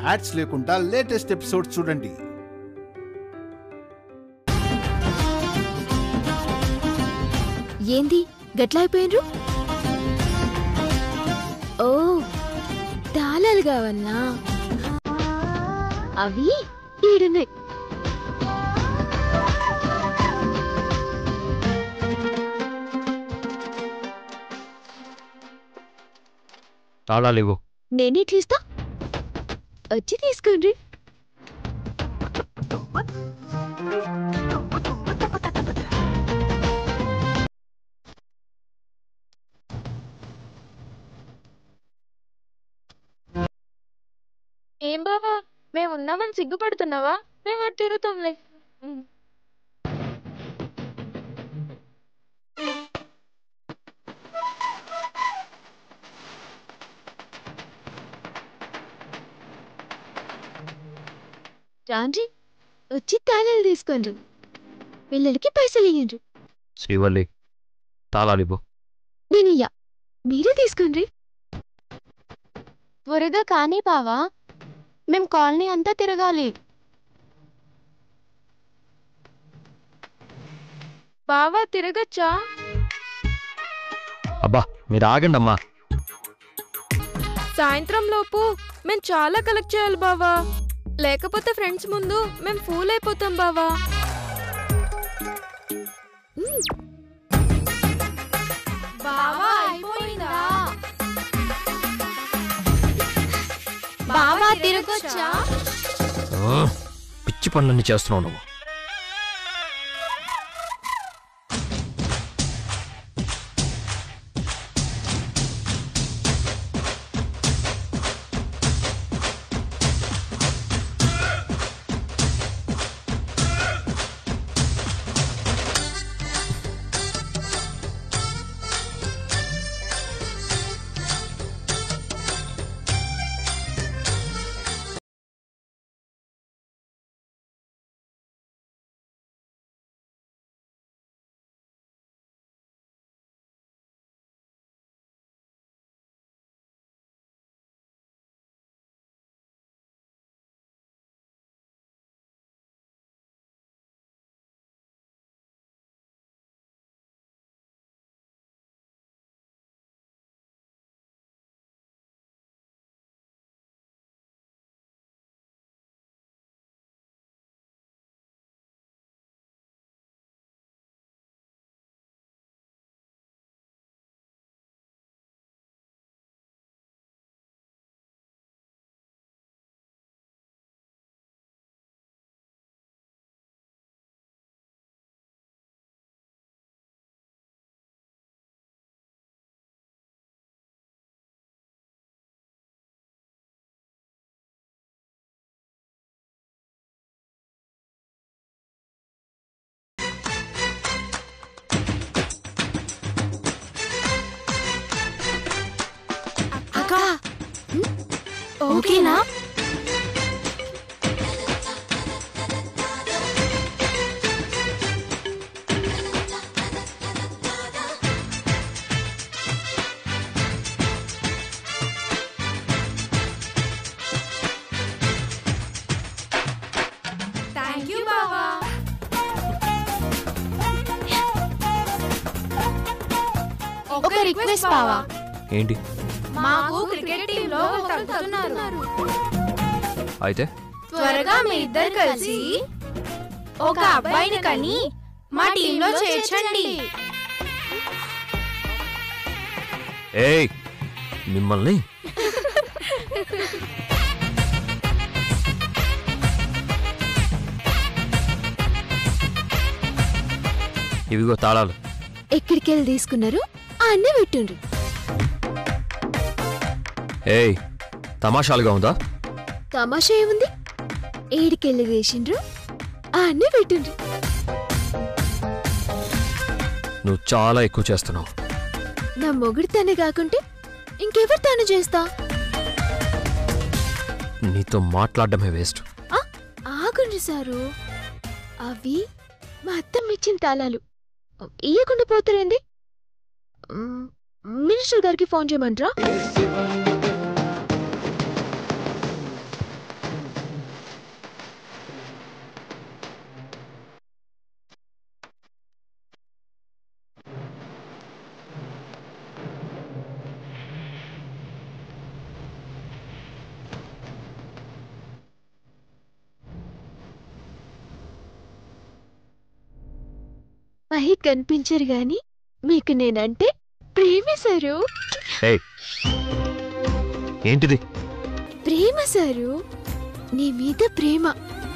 Ads లేకుండా latest episode చూడండి ఏంది గట్లా అయిపోయినరు ఓ తాళాలు కావన్నా అవి ఈడున్నాయి తాళాలు ఇవ్వు నేనే ఇట్లిస్తా వచ్చి తీసుకోండి ఏం బావా మేము ఉన్నామని సిగ్గుపడుతున్నావా మేము అటు తిరుగుతాంలే ఉమ్. రాండ్రి వచ్చి తాళాలు తీసుకోండి పిల్లలకి పైసలు ఇయ్యండి శ్రీవల్లి తాళాలు ఇవ్వు నేనియ్యా మీరే తీసుకోండి త్వరగా కానీ బావా మేం కాలనీ అంతా తిరగాలి బావా తిరగచ్చా అబ్బా మీరు ఆగండి అమ్మా సాయంత్రం లోపు మేము చాలా కలెక్ట్ చేయాలి బావా లేకపోతే ఫ్రెండ్స్ ముందు మేము ఫూల్ అయిపోతాం బావా బావా అయిపోయిందా బావా తిరగొచ్చా ఆ, పిచ్చి పనులన్నీ చేస్తున్నావు నువ్వు అక్క ఓకేనా థ్యాంక్ యూ బావా ఒక రిక్వెస్ట్ బావా ఏంటి మాకు క్రికెట్ టీంలో ఒకరు తగ్గుతున్నారు అయితే త్వరగా మీ ఇద్దరు కలిసి ఒక అబ్బాయిని కని మా టీంలో చేర్చండి ఏయ్ మిమ్మల్ని ఇవిగో తాళాలు ఎక్కడికి వెళ్ళి తీసుకున్నారు ఆ అన్నీ పెట్టుండ్రు ఏయ్ తమాషాలుగా ఉందా తమాషా ఏముంది ఏడికెళ్ళి వేసిండ్రు ఆ అన్నీ పెట్టుండ్రు నువ్వు చాలా ఎక్కువ చేస్తున్నావు నా మొగుడు తనే కాకుంటే ఇంకెవరు తాను చేస్తా నీతో మాట్లాడడమే వేస్ట్ ఆ, ఆగుండ్రి సారు అవి మా అత్తమ్మ ఇచ్చిన తాళాలు ఇయ్యకుండా పోతారేంది మ్, మినిస్టర్ గారికి ఫోన్ చేయమంటారా పై కనిపించరు గాని మీకు నేనంటే ప్రేమ సారు ఏయ్ ఏంటిది ప్రేమ సారు నీ మీద ప్రేమ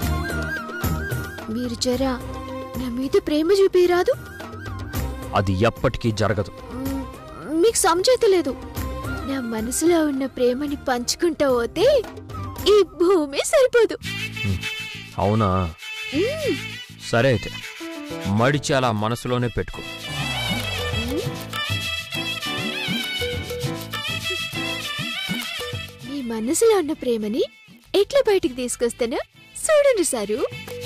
మీరు జరా నా మీద ప్రేమ చూపిరాదు అది ఎప్పటికీ జరగదు మ్, మీకు సమజైత లేదు నా మనసులో ఉన్న ప్రేమని పంచుకుంటా పోతే ఈ భూమి సరిపోదు అవునా మ్, సరే అయితే మడిచి అలా మనసులోనే పెట్టుకో మీ మనసులో ఉన్న ప్రేమని ఎట్లా బయటికి తీసుకొస్తానో చూడండి సారు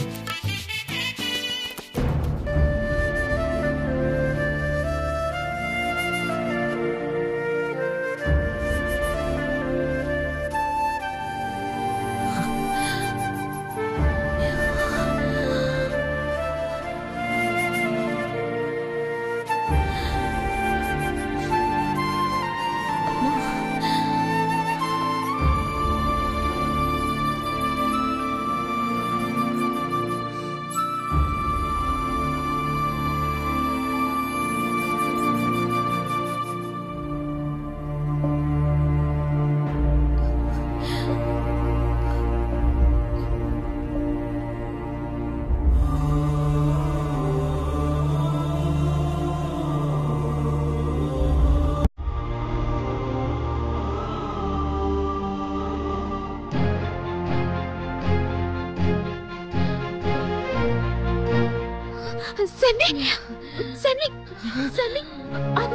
సన్నీ సన్నీ సన్నీ ఆగు.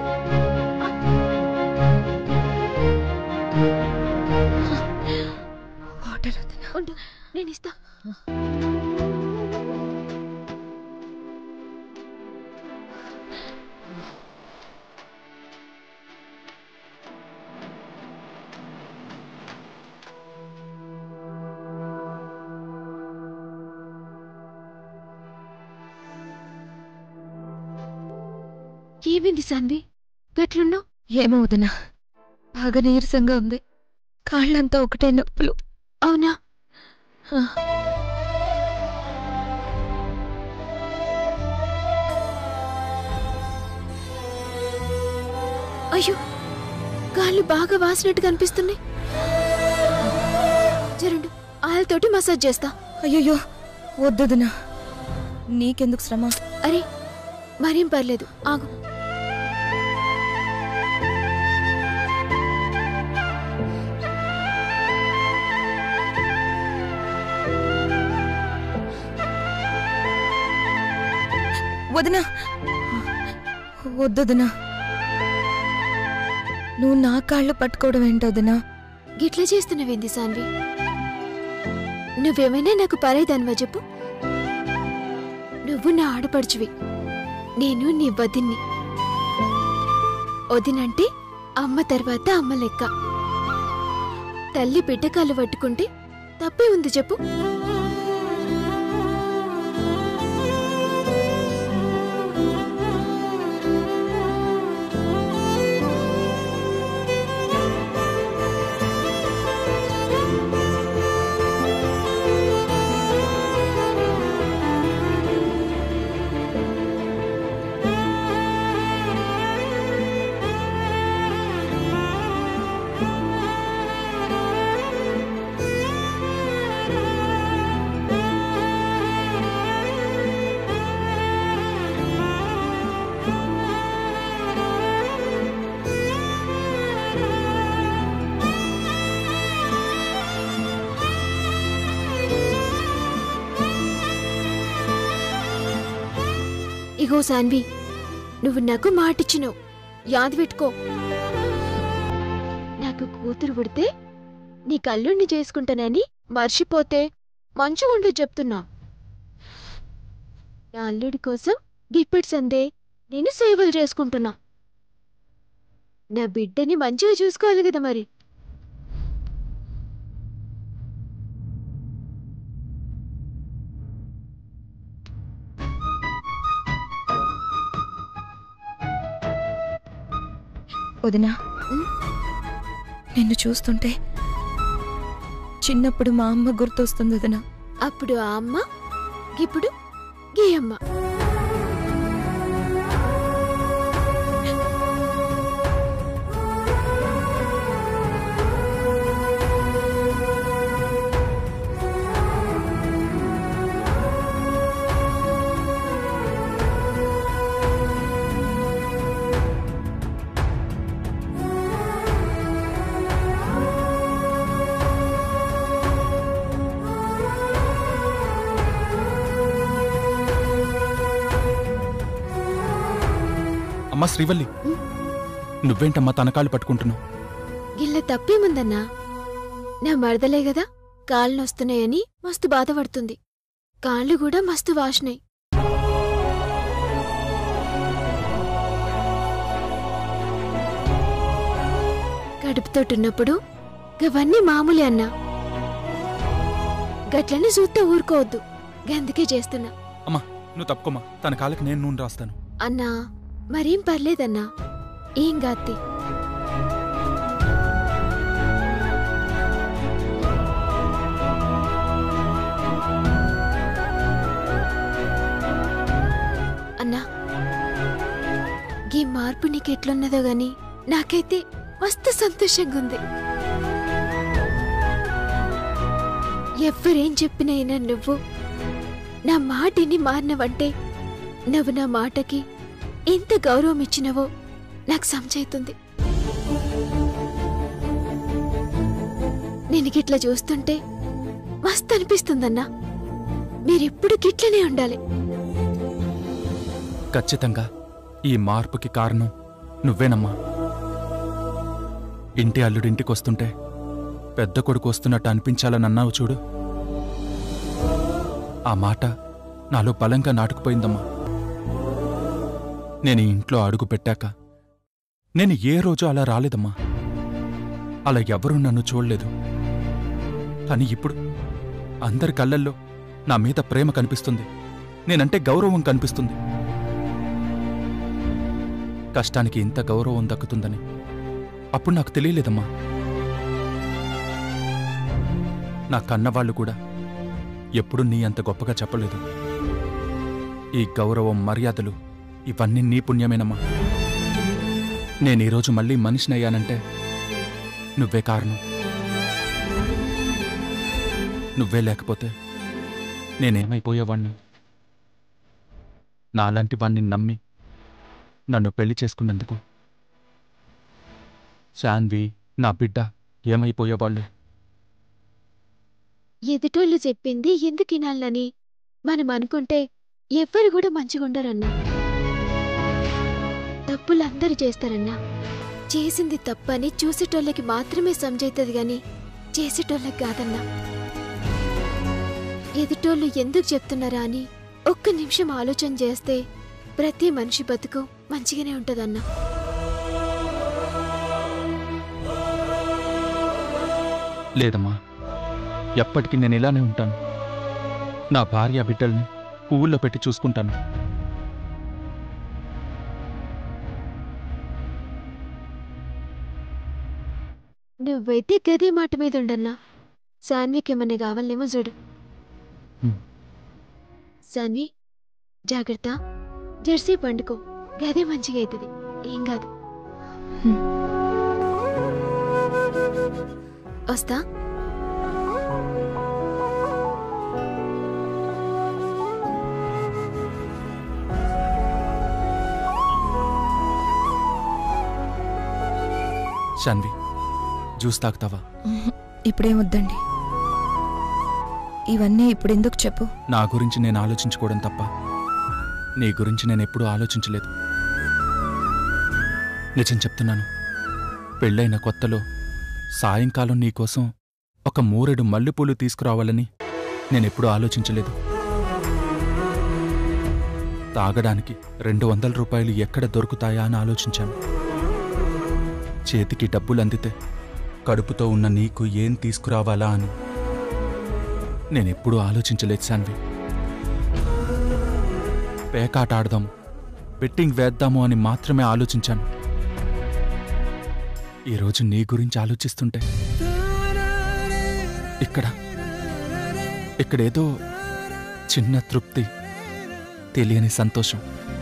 ఉండు నేను ఇస్తా ఏమైంది సాన్వి గట్లున్నావు ఏమో వదినా బాగా నీరసంగా ఉంది కాళ్ళంతా ఒకటే నొప్పులు అవునా ఆ. అయ్యో కాళ్ళు బాగా వాసినట్టు కనిపిస్తున్నాయి జరుండు ఆయిల్తోటి మసాజ్ చేస్తా అయ్యయ్యో వద్దొదినా నీకెందుకు శ్రమ అరే మరేం పర్లేదు ఆగు వదినా వద్దొదినా నువ్వు నా కాళ్ళు పట్టుకోవడం ఏంటొదినా గిట్లా చేస్తున్నావేంది సాన్వి నువ్వేమైనా నాకు పరాయిదానివా చెప్పు నువ్వు నా ఆడపడుచువి నేను నీ వదిన్ని వదినంటే అమ్మ తర్వాత అమ్మ లెక్క తల్లి బిడ్డకాలు పట్టుకుంటే తప్పే ఉంది చెప్పు ఇగో సాన్వి నువ్వు నాకు మాటిచ్చినావు యాద పెట్టుకో నాకు కూతురు పుడితే నీ కల్లుణ్ణి చేసుకుంటానని మర్చిపోతే మంచిగా ఉండు చెప్తున్నా నా అల్లుడి కోసం గిప్పిడి సందే నేను సేవలు చేసుకుంటున్నా నా బిడ్డని మంచిగా చూసుకోవాలి కదా మరి వదినా ఉమ్. నిన్ను చూస్తుంటే చిన్నప్పుడు మా అమ్మ గుర్తొస్తుంది వదినా అప్పుడు ఆ అమ్మ ఇప్పుడు గీ అమ్మ అమ్మా శ్రీవల్లి నువ్వేంటమ్మా తనకాలు పట్టుకుంటున్నావు గిల్ల తప్పేముందన్నా నా మరదలే గదా కాళ్ళు నొస్తున్నాయని మస్తు బాధపడుతుంది కాళ్ళు కూడా మస్తు వాసినాయి కడుపుతోటున్నప్పుడు గవన్నీ మామూలే అన్నా గట్లని చూస్తే ఊరుకోవద్దు గందుకే చేస్తున్నా అమ్మా నువ్వు తప్పుకోమ్మా తన కాళ్ళకి నేను నూనె రాస్తాను అన్నా మరేం పర్లేదన్నా ఏం గాత్తి అన్నా ఈ మార్పు నీకెట్లున్నదో గాని నాకైతే మస్తు సంతోషంగా ఉంది ఎవ్వరేం చెప్పినైనా నువ్వు నా మాటిని మారినవంటే నువ్వు నా మాటకి ఎంత గౌరవం ఇచ్చినవో నాకు సంచయితుంది నేను గిట్లా చూస్తుంటే మస్తు అనిపిస్తుందన్నా మీరెప్పుడు గిట్లనే ఉండాలి ఖచ్చితంగా ఈ మార్పుకి కారణం నువ్వేనమ్మా ఇంటి అల్లుడింటికి వస్తుంటే పెద్ద కొడుకు వస్తున్నట్టు అనిపించాలని అన్నావు చూడు ఆ మాట నాలో బలంగా నాటుకుపోయిందమ్మా నేను ఈ ఇంట్లో అడుగు పెట్టాక నేను ఏ రోజు అలా రాలేదమ్మా అలా ఎవరూ నన్ను చూడలేదు కానీ ఇప్పుడు అందరి కళ్ళల్లో నా మీద ప్రేమ కనిపిస్తుంది నేనంటే గౌరవం కనిపిస్తుంది కష్టానికి ఇంత గౌరవం దక్కుతుందని అప్పుడు నాకు తెలియలేదమ్మా నా కన్నవాళ్ళు కూడా ఎప్పుడు నీ అంత గొప్పగా చెప్పలేదు ఈ గౌరవం మర్యాదలు ఇవన్నీ నీ పుణ్యమేనమ్మా నేను ఈరోజు మళ్ళీ మనిషినయ్యానంటే నువ్వే కారణం నువ్వే లేకపోతే నేనేమైపోయేవాణ్ణి నాలాంటి వాణ్ణి నమ్మి నన్ను పెళ్లి చేసుకున్నందుకు శాన్వి నా బిడ్డ ఏమైపోయేవాళ్ళు ఎదుటోళ్ళు చెప్పింది ఎందుకు వినాలని మనం అనుకుంటే ఎవ్వరు కూడా మంచిగుండరన్నా తప్పులు అందరూ చేస్తారన్నా చేసింది తప్పని చూసేటోళ్ళకి మాత్రమే సంజైతుంది గాని చేసేటోళ్ళకి కాదన్నా ఎదుటోళ్ళు ఎందుకు చెప్తున్నారా అని ఒక్క నిమిషం ఆలోచన చేస్తే ప్రతి మనిషి బతుకు మంచిగానే ఉంటదన్నా లేదమ్మా ఎప్పటికీ నేను ఇలానే ఉంటాను నా భార్య బిడ్డల్ని పువ్వుల్లో పెట్టి చూసుకుంటాను నువ్వైతే గదే మాట మీద ఉండన్నా సాన్వికి ఏమన్నా కావాలనేమో చూడు హ్మ్. సాన్వి జాగ్రత్త జెర్సీ పండుకో గదే మంచిగా అవుతుంది ఏం కాదు హ్మ్. వస్తా శాన్వి జ్యూస్ తాగుతావా ఉహు, ఇప్పుడేం వద్దండి ఇవన్నీ ఇప్పుడెందుకు చెప్పు నా గురించి నేను ఆలోచించుకోవడం తప్ప నీ గురించి నేను ఎప్పుడూ ఆలోచించలేదు నిజం చెప్తున్నాను పెళ్ళైన కొత్తలో సాయంకాలం నీకోసం ఒక మూరెడు మల్లెపూలు తీసుకురావాలని నేనెప్పుడూ ఆలోచించలేదు తాగడానికి రెండు వందల రూపాయలు ఎక్కడ దొరుకుతాయా అని ఆలోచించాను చేతికి డబ్బులు అందితే కడుపుతో ఉన్న నీకు ఏం తీసుకురావాలా అని నేనెప్పుడూ ఆలోచించలేదు శాన్వి పేకాట ఆడదాము బెట్టింగ్ వేద్దాము అని మాత్రమే ఆలోచించాను ఈరోజు నీ గురించి ఆలోచిస్తుంటే ఇక్కడ ఇక్కడేదో చిన్న తృప్తి తెలియని సంతోషం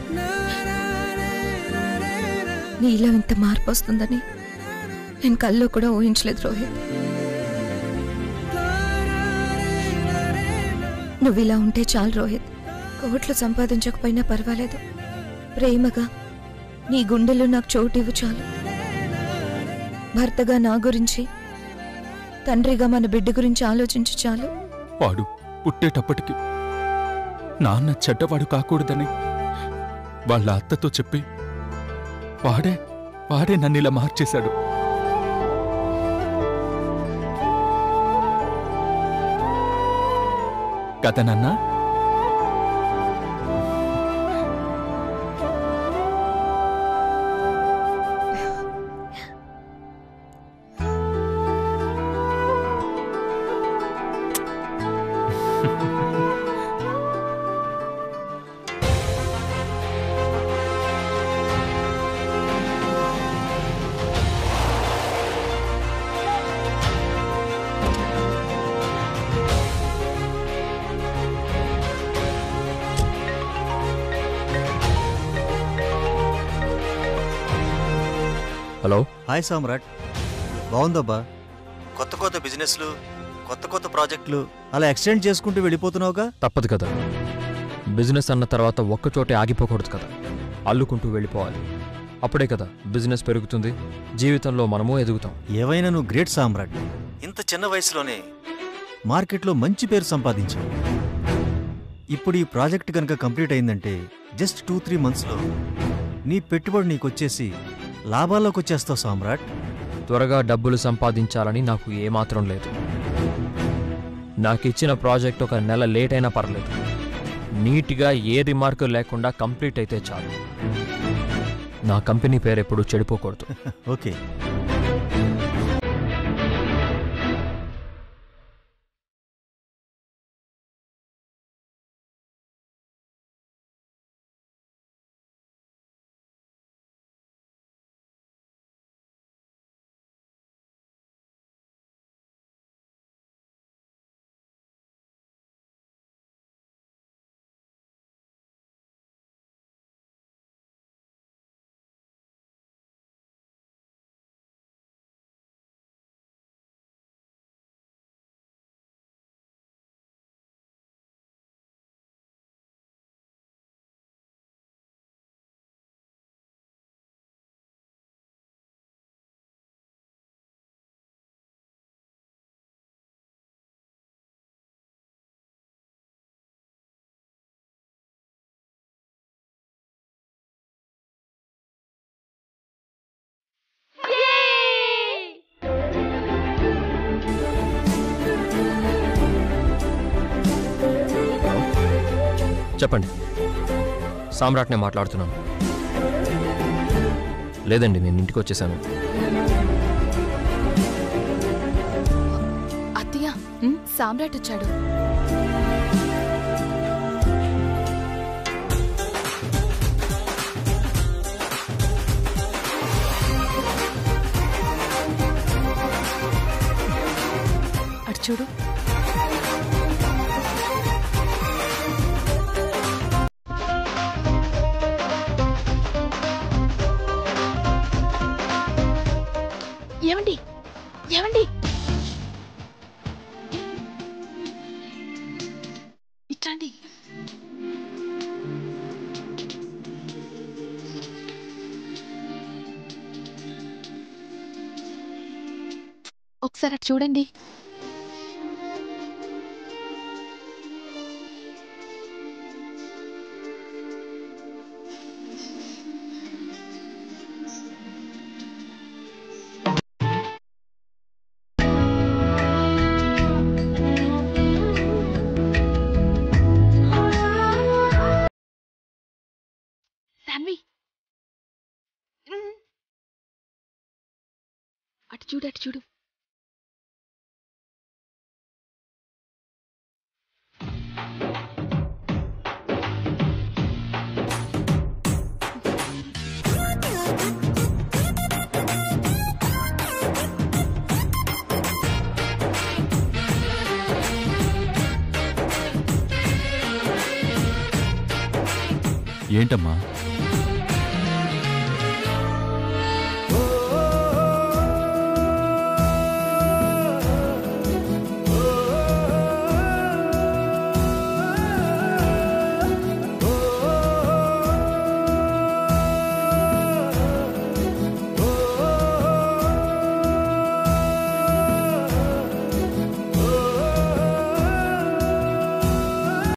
నీలో ఇంత మార్పు వస్తుందని నేను కల్లో కూడా ఊహించలేదు రోహిత్ నువ్వు ఇలా ఉంటే చాలు రోహిత్ కోట్లు సంపాదించకపోయినా పర్వాలేదు ప్రేమగా నీ గుండెలో నాకు చోటివ్వు చాలు భర్తగా నా గురించి తండ్రిగా మన బిడ్డ గురించి ఆలోచించు చాలు వాడు పుట్టేటప్పటికి నాన్న చెడ్డవాడు కాకూడదని వాళ్ళ అత్తతో చెప్పి వాడే వాడే నన్ను ఇలా మార్చేశాడు కదా నాన్నా హలో హాయ్ సామ్రాట్ బాగుందబ్బా కొత్త కొత్త బిజినెస్లు కొత్త కొత్త ప్రాజెక్టులు అలా ఎక్స్టెండ్ చేసుకుంటూ వెళ్ళిపోతున్నావుగా తప్పదు కదా బిజినెస్ అన్న తర్వాత ఒక్కచోటే ఆగిపోకూడదు కదా అల్లుకుంటూ వెళ్ళిపోవాలి అప్పుడే కదా బిజినెస్ పెరుగుతుంది జీవితంలో మనము ఎదుగుతాం ఏవైనా నువ్వు గ్రేట్ సామ్రాట్ ఇంత చిన్న వయసులోనే మార్కెట్లో మంచి పేరు సంపాదించావు ఇప్పుడు ఈ ప్రాజెక్ట్ కనుక కంప్లీట్ అయిందంటే జస్ట్ టూ త్రీ మంత్స్లో నీ పెట్టుబడి నీకొచ్చేసి లాభాల్లోకి వచ్చేస్తావు సామ్రాట్ త్వరగా డబ్బులు సంపాదించాలని నాకు ఏమాత్రం లేదు నాకిచ్చిన ప్రాజెక్ట్ ఒక నెల లేట్ అయినా పర్లేదు నీట్గా ఏ రిమార్కు లేకుండా కంప్లీట్ అయితే చాలు నా కంపెనీ పేరు ఎప్పుడు చెడిపోకూడదు ఓకే చెప్పండి సామ్రాట్నే మాట్లాడుతున్నాను లేదండి నేను ఇంటికి వచ్చేసాను అత్తయ్య సామ్రాట్ వచ్చాడు అటు చూడు ఏమండి ఏమండి ఇట్రండి ఒకసారి అటు చూడండి శాన్వి మ్మ్. అటు చూడు అటు చూడు ఏంటమ్మా